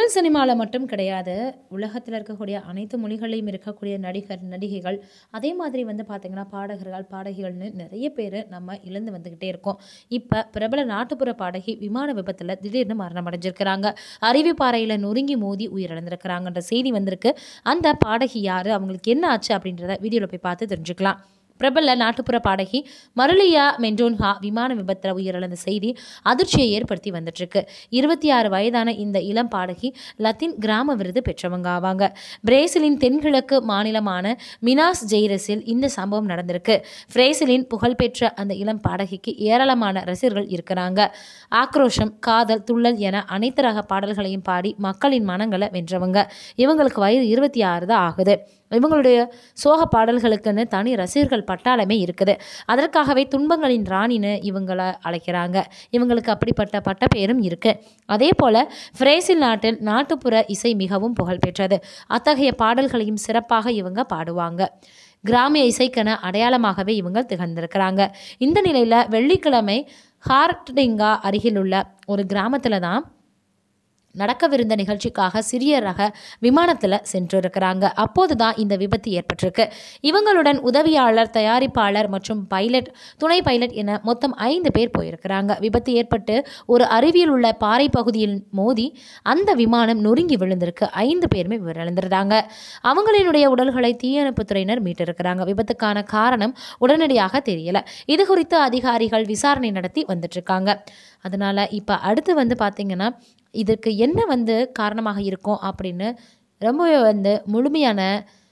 தமிழ் சினிமாவில் மட்டும் கிடையாது உலகத்தில் இருக்கக்கூடிய அனைத்து மொழிகளையும் இருக்கக்கூடிய நடிகர் நடிகைகள் அதே மாதிரி வந்து பார்த்திங்கன்னா பாடகர்கள் பாடகிகள்னு நிறைய பேர் நம்ம இழந்து வந்துக்கிட்டே இருக்கோம் இப்போ பிரபல நாட்டுப்புற பாடகி விமான விபத்தில் திடீர்னு மரணம் அடைஞ்சிருக்கிறாங்க அருவிப்பாறையில் நொறுங்கி மோதி உயிரிழந்திருக்கிறாங்கன்ற செய்தி வந்திருக்கு அந்த பாடகி யார் அவங்களுக்கு என்ன ஆச்சு அப்படின்றத வீடியோவில் போய் பார்த்து தெரிஞ்சுக்கலாம் பிரபல நாட்டுப்புற பாடகி மருளியா மெண்டோன்ஹா விமான விபத்தில் உயிரிழந்த செய்தி அதிர்ச்சியை ஏற்படுத்தி வந்துட்டு இருக்கு இருபத்தி ஆறு வயதான இந்த இளம் பாடகி லத்தீன் கிராம விருது பெற்றவங்க ஆவாங்க பிரேசிலின் தென்கிழக்கு மாநிலமான மினாஸ் ஜெய்ரஸில் இந்த சம்பவம் நடந்திருக்கு பிரேசிலின் புகழ்பெற்ற அந்த இளம் பாடகிக்கு ஏராளமான ரசிகர்கள் இருக்கிறாங்க ஆக்ரோஷம் காதல் துள்ளல் என அனைத்து ரக பாடல்களையும் பாடி மக்களின் மனங்களை வென்றவங்க இவங்களுக்கு வயது இருபத்தி ஆறு தான் ஆகுது இவங்களுடைய சோக பாடல்களுக்குன்னு தனி ரசிகர்கள் பட்டாளமே இருக்குது அதற்காகவே துன்பங்களின் ராணின்னு இவங்களை அழைக்கிறாங்க இவங்களுக்கு அப்படிப்பட்ட பட்ட பேரும் இருக்கு அதே போல பிரேசில் நாட்டில் நாட்டுப்புற இசை மிகவும் புகழ்பெற்றது அத்தகைய பாடல்களையும் சிறப்பாக இவங்க பாடுவாங்க கிராமிய இசைக்கென அடையாளமாகவே இவங்க திகழ்ந்திருக்கிறாங்க இந்த நிலையில் வெள்ளிக்கிழமை ஹார்டிங்கா அருகிலுள்ள ஒரு கிராமத்தில் தான் நடக்கவிருந்த நிகழ்ச்சிக்காக சிறிய ரக விமானத்தில் சென்றிருக்கிறாங்க அப்போது தான் இந்த விபத்து ஏற்பட்டிருக்கு இவங்களுடன் உதவியாளர் தயாரிப்பாளர் மற்றும் பைலட் துணை பைலட் என மொத்தம் ஐந்து பேர் போயிருக்கிறாங்க விபத்து ஏற்பட்டு ஒரு அருவியில் உள்ள பாறை பகுதியில் மோதி அந்த விமானம் நொறுங்கி விழுந்திருக்கு ஐந்து பேருமே விழுந்திருந்தாங்க அவங்களினுடைய உடல்களை தீயணைப்புத்துறையினர் மீட்டிருக்கிறாங்க விபத்துக்கான காரணம் உடனடியாக தெரியல இது குறித்து அதிகாரிகள் விசாரணை நடத்தி வந்துட்டு இருக்காங்க அதனால இப்போ அடுத்து வந்து பார்த்திங்கன்னா இதற்கு என்ன வந்து காரணமாக இருக்கும் அப்படின்னு ரொம்பவே வந்து முழுமையான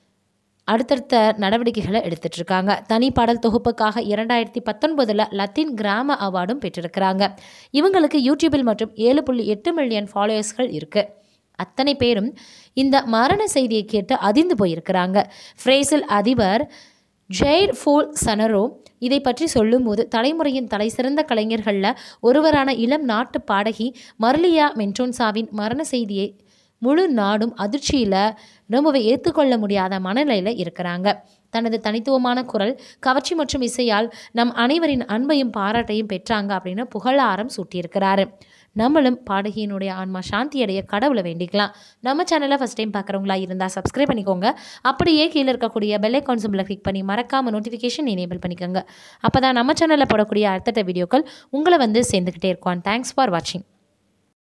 அடுத்தடுத்த நடவடிக்கைகளை எடுத்துட்டு இருக்காங்க தனி பாடல் தொகுப்புக்காக இரண்டாயிரத்தி பத்தொன்பதில் லத்தீன் கிராம அவார்டும் பெற்றிருக்கிறாங்க இவங்களுக்கு யூடியூபில் மற்றும் ஏழு புள்ளி எட்டு மில்லியன் ஃபாலோவர்ஸ்கள் இருக்குது அத்தனை பேரும் இந்த மரண செய்தியை கேட்டு அதிர்ந்து போயிருக்கிறாங்க ஃப்ரேசில் அதிபர் ஜெய்ர் ஃபோல் சனரோ இதை பற்றி சொல்லும்போது தலைமுறையின் தலை சிறந்த கலைஞர்களில் ஒருவரான இளம் நாட்டு பாடகி மர்லியா மென்டோன்சாவின் மரண செய்தியை முழு நாடும் அதிர்ச்சியில் ரொம்பவே ஏற்றுக்கொள்ள முடியாத மனநிலையில் இருக்கிறாங்க தனது தனித்துவமான குரல் கவர்ச்சி மற்றும் இசையால் நம் அனைவரின் அன்பையும் பாராட்டையும் பெற்றாங்க அப்படின்னு புகழாரம் சூட்டியிருக்கிறாரு நம்மளும் பாடகியினுடைய ஆன்மா சாந்தி அடைய கடவுளை வேண்டிக்கலாம் நம்ம சேனலை ஃபஸ்ட் டைம் பார்க்குறவங்களா இருந்தால் சப்ஸ்கிரைப் பண்ணிக்கோங்க அப்படியே கீழே இருக்கக்கூடிய பெல் ஐக்கான் சிம்பிளை கிளிக் பண்ணி மறக்காமல் நோட்டிஃபிகேஷன் எனேபிள் பண்ணிக்கோங்க அப்போ தான் நம்ம சேனலில் போடக்கூடிய அடுத்தட்ட வீடியோக்கள் உங்களை வந்து சேர்ந்துக்கிட்டே இருக்கும் தேங்க்ஸ் ஃபார் வாட்சிங்